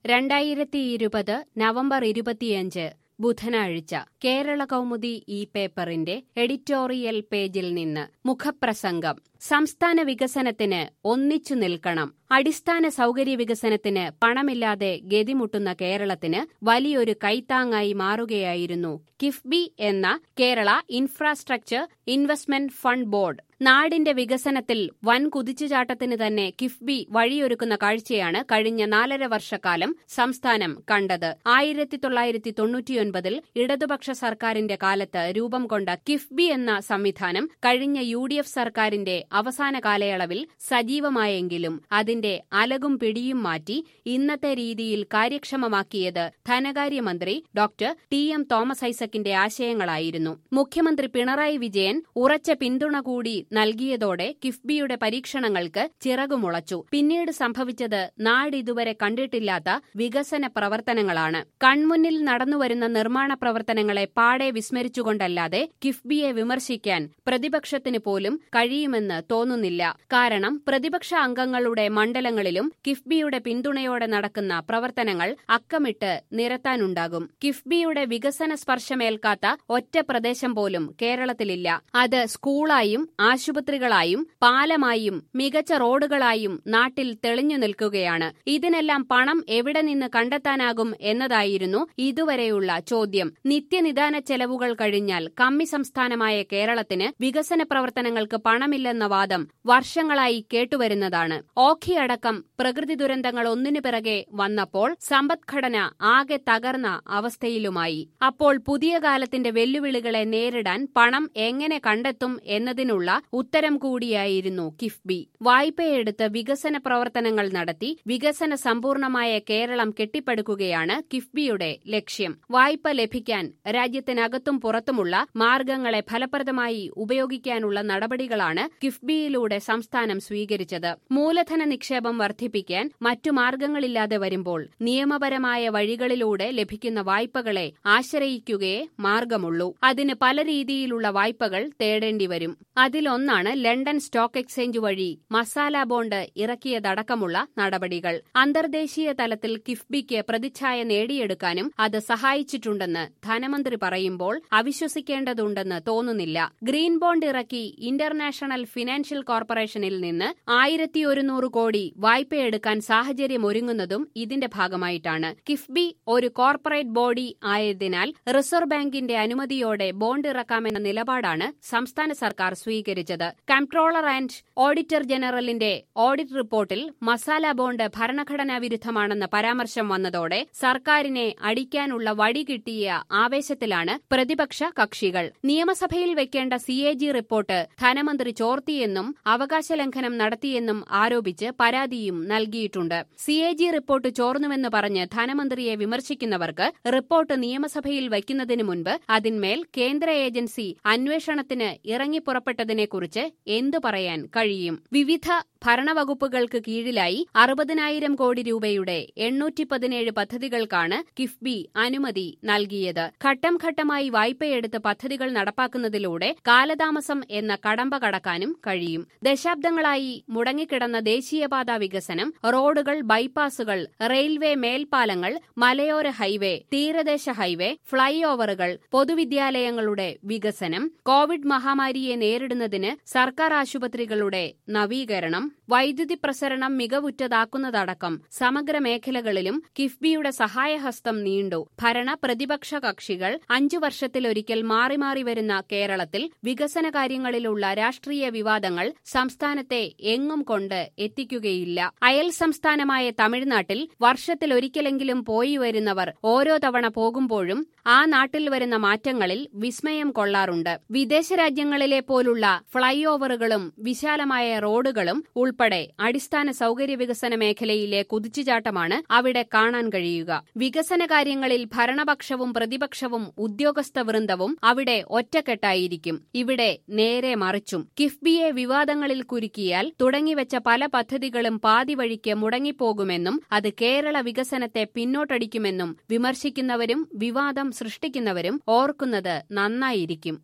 രണ്ടായിരത്തി ഇരുപത് നവംബർ ഇരുപത്തിയഞ്ച് ബുധനാഴ്ച കേരള കൗമുദി ഈ പേപ്പറിന്റെ എഡിറ്റോറിയൽ പേജിൽ നിന്ന് മുഖപ്രസംഗം സംസ്ഥാന വികസനത്തിന് ഒന്നിച്ചു നിൽക്കണം അടിസ്ഥാന സൗകര്യ വികസനത്തിന് പണമില്ലാതെ ഗതിമുട്ടുന്ന കേരളത്തിന് വലിയൊരു കൈത്താങ്ങായി മാറുകയായിരുന്നു കിഫ്ബി എന്ന Kerala infrastructure investment fund board നാടിന്റെ വികസനത്തിൽ വൻ കുതിച്ചുചാട്ടത്തിന് തന്നെ കിഫ്ബി വഴിയൊരുക്കുന്ന കാഴ്ചയാണ് കഴിഞ്ഞ നാലര വർഷക്കാലം സംസ്ഥാനം കണ്ടത് ആയിരത്തി തൊള്ളായിരത്തി തൊണ്ണൂറ്റിയൊൻപതിൽ ഇടതുപക്ഷ സർക്കാരിന്റെ കാലത്ത് രൂപം കൊണ്ട കിഫ്ബി എന്ന സംവിധാനം കഴിഞ്ഞ യു ഡി എഫ് സർക്കാരിന്റെ അവസാന കാലയളവിൽ സജീവമായെങ്കിലും അതിന്റെ അലകും പിടിയും മാറ്റി ഇന്നത്തെ രീതിയിൽ കാര്യക്ഷമമാക്കിയത് ധനകാര്യമന്ത്രി ഡോക്ടർ ടി എം തോമസ് ഐസക്കിന്റെ ആശയങ്ങളായിരുന്നു മുഖ്യമന്ത്രി പിണറായി വിജയൻ ഉറച്ച പിന്തുണ കൂടി നൽകിയതോടെ കിഫ്ബിയുടെ പരീക്ഷണങ്ങൾക്ക് ചിറകുമുളച്ചു പിന്നീട് സംഭവിച്ചത് നാടിതുവരെ കണ്ടിട്ടില്ലാത്ത വികസന പ്രവർത്തനങ്ങളാണ് കൺമുന്നിൽ നടന്നുവരുന്ന നിർമ്മാണ പ്രവർത്തനങ്ങളെ പാടെ വിസ്മരിച്ചുകൊണ്ടല്ലാതെ കിഫ്ബിയെ വിമർശിക്കാൻ പ്രതിപക്ഷത്തിന് പോലും കഴിയുമെന്ന് തോന്നുന്നില്ല കാരണം പ്രതിപക്ഷ അംഗങ്ങളുടെ മണ്ഡലങ്ങളിലും കിഫ്ബിയുടെ പിന്തുണയോടെ നടക്കുന്ന പ്രവർത്തനങ്ങൾ അക്കമിട്ട് നിരത്താനുണ്ടാകും കിഫ്ബിയുടെ വികസന സ്പർശമേൽക്കാത്ത ഒറ്റ പ്രദേശം പോലും കേരളത്തിലില്ല അത് സ്കൂളായും ആശുപത്രികളായും പാലമായും മികച്ച റോഡുകളായും നാട്ടിൽ തെളിഞ്ഞു നിൽക്കുകയാണ് ഇതിനെല്ലാം പണം എവിടെ നിന്ന് കണ്ടെത്താനാകും എന്നതായിരുന്നു ഇതുവരെയുള്ള ചോദ്യം നിത്യനിദാന ചെലവുകൾ കഴിഞ്ഞാൽ കമ്മി സംസ്ഥാനമായ കേരളത്തിന് വികസന പ്രവർത്തനങ്ങൾക്ക് പണമില്ലെന്ന വാദം വർഷങ്ങളായി കേട്ടുവരുന്നതാണ് ഓഖി അടക്കം പ്രകൃതി ദുരന്തങ്ങൾ ഒന്നിനു പിറകെ വന്നപ്പോൾ സമ്പദ്ഘടന ആകെ തകർന്ന അവസ്ഥയിലുമായി അപ്പോൾ പുതിയ കാലത്തിന്റെ വെല്ലുവിളികളെ നേരിടാൻ പണം എങ്ങനെ കണ്ടെത്തും എന്നതിനുള്ള ഉത്തരം കൂടിയായിരുന്നു കിഫ്ബി വായ്പയെടുത്ത് വികസന പ്രവർത്തനങ്ങൾ നടത്തി വികസന സമ്പൂർണമായ കേരളം കെട്ടിപ്പടുക്കുകയാണ് കിഫ്ബിയുടെ ലക്ഷ്യം വായ്പ ലഭിക്കാൻ രാജ്യത്തിനകത്തും പുറത്തുമുള്ള മാർഗങ്ങളെ ഫലപ്രദമായി ഉപയോഗിക്കാനുള്ള നടപടികളാണ് കിഫ്ബിയിലൂടെ സംസ്ഥാനം സ്വീകരിച്ചത് മൂലധന നിക്ഷേപം വർദ്ധിപ്പിക്കാൻ മറ്റു മാർഗങ്ങളില്ലാതെ വരുമ്പോൾ നിയമപരമായ വഴികളിലൂടെ ലഭിക്കുന്ന വായ്പകളെ ആശ്രയിക്കുകയേ മാർഗമുള്ളൂ അതിന് പല രീതിയിലുള്ള വായ്പകൾ തേടേണ്ടി വരും അതിലൊന്നാണ് ലണ്ടൻ സ്റ്റോക്ക് എക്സ്ചേഞ്ച് വഴി മസാല ബോണ്ട് ഇറക്കിയതടക്കമുള്ള നടപടികൾ അന്തർദേശീയ തലത്തിൽ കിഫ്ബിക്ക് പ്രതിച്ഛായ നേടിയെടുക്കാനും അത് സഹായിച്ചിട്ടുണ്ടെന്ന് ധനമന്ത്രി പറയുമ്പോൾ അവിശ്വസിക്കേണ്ടതുണ്ടെന്ന് തോന്നുന്നില്ല ഗ്രീൻ ബോണ്ട് ഇറക്കി ഇന്റർനാഷണൽ ഫിനാൻഷ്യൽ കോർപ്പറേഷനിൽ നിന്ന് ആയിരത്തി ഒരുന്നൂറ് കോടി വായ്പയെടുക്കാൻ സാഹചര്യമൊരുങ്ങുന്നതും ഇതിന്റെ ഭാഗമായിട്ടാണ് കിഫ്ബി ഒരു കോർപ്പറേറ്റ് ബോഡി ആയതിനാൽ റിസർവ് ബാങ്കിന്റെ അനുമതിയോടെ ബോണ്ട് ഇറക്കാമെന്ന നിലപാടാണ് സംസ്ഥാന സർക്കാർ സ്വീകരിച്ചത് കംട്രോളർ ആൻഡ് ഓഡിറ്റർ ജനറലിന്റെ ഓഡിറ്റ് റിപ്പോർട്ടിൽ മസാല ബോണ്ട് ഭരണഘടനാ വിരുദ്ധമാണെന്ന പരാമർശം വന്നതോടെ സർക്കാരിനെ അടിക്കാനുള്ള വടി കിട്ടിയ ആവേശത്തിലാണ് പ്രതിപക്ഷ കക്ഷികൾ നിയമസഭയിൽ വെക്കേണ്ട സി എ ജി റിപ്പോർട്ട് ധനമന്ത്രി ചോർത്തിയെന്നും അവകാശലംഘനം നടത്തിയെന്നും ആരോപിച്ച് പരാതിയും നൽകിയിട്ടുണ്ട് സി എ ജി റിപ്പോർട്ട് ചോർന്നുവെന്ന് പറഞ്ഞ് ധനമന്ത്രിയെ വിമർശിക്കുന്നവർക്ക് റിപ്പോർട്ട് നിയമസഭയിൽ വയ്ക്കുന്നതിന് മുൻപ് അതിന്മേൽ കേന്ദ്ര ഏജൻസി അന്വേഷണത്തിന് ഇറങ്ങിപ്പുറപ്പെട്ടതിനെക്കുറിച്ച് എന്തു പറയാൻ കഴിയും വിവിധ ഭരണവകുപ്പുകൾക്ക് കീഴിലായി അറുപതിനായിരം കോടി രൂപയുടെ എണ്ണൂറ്റി പതിനേഴ് പദ്ധതികൾക്കാണ് കിഫ്ബി അനുമതി നൽകിയത് ഘട്ടം ഘട്ടമായി വായ്പയെടുത്ത് പദ്ധതികൾ നടപ്പാക്കുന്നതിലൂടെ കാലതാമസം എന്ന കടമ്പ കടക്കാനും കഴിയും ദശാബ്ദങ്ങളായി മുടങ്ങിക്കിടന്ന ദേശീയപാത വികസനം റോഡുകൾ ബൈപ്പാസുകൾ റെയിൽവേ മേൽപ്പാലങ്ങൾ മലയോര ഹൈവേ തീരദേശ ഹൈവേ ഫ്ളൈ ഓവറുകൾ പൊതുവിദ്യാലയങ്ങളുടെ വികസനം കോവിഡ് മഹാമാരിയെ നേരിടുന്നതിന് സർക്കാർ ആശുപത്രികളുടെ നവീകരണം വൈദ്യുതി പ്രസരണം മികവുറ്റതാക്കുന്നതടക്കം സമഗ്ര മേഖലകളിലും കിഫ്ബിയുടെ സഹായഹസ്തം നീണ്ടു ഭരണ പ്രതിപക്ഷ കക്ഷികൾ അഞ്ചു വർഷത്തിലൊരിക്കൽ മാറി മാറി വരുന്ന കേരളത്തിൽ വികസന കാര്യങ്ങളിലുള്ള രാഷ്ട്രീയ വിവാദങ്ങൾ സംസ്ഥാനത്തെ എങ്ങും കൊണ്ട് എത്തിക്കുകയില്ല അയൽ സംസ്ഥാനമായ തമിഴ്നാട്ടിൽ വർഷത്തിലൊരിക്കലെങ്കിലും പോയി വരുന്നവർ ഓരോ തവണ പോകുമ്പോഴും ആ നാട്ടിൽ വരുന്ന മാറ്റങ്ങളിൽ വിസ്മയം കൊള്ളാറുണ്ട് വിദേശ രാജ്യങ്ങളിലെ പോലുള്ള ഫ്ളൈ ഓവറുകളും വിശാലമായ റോഡുകളും ഉൾപ്പെടെ അടിസ്ഥാന സൗകര്യ വികസന മേഖലയിലെ കുതിച്ചുചാട്ടമാണ് അവിടെ കാണാൻ കഴിയുക വികസന കാര്യങ്ങളിൽ ഭരണപക്ഷവും പ്രതിപക്ഷവും ഉദ്യോഗസ്ഥ വൃന്ദവും അവിടെ ഒറ്റക്കെട്ടായിരിക്കും ഇവിടെ നേരെ മറിച്ചും കിഫ്ബിയെ വിവാദങ്ങളിൽ കുരുക്കിയാൽ തുടങ്ങിവെച്ച പല പദ്ധതികളും പാതി വഴിക്ക് മുടങ്ങിപ്പോകുമെന്നും അത് കേരള വികസനത്തെ പിന്നോട്ടടിക്കുമെന്നും വിമർശിക്കുന്നവരും വിവാദം സൃഷ്ടിക്കുന്നവരും ഓർക്കുന്നത് നന്നായിരിക്കും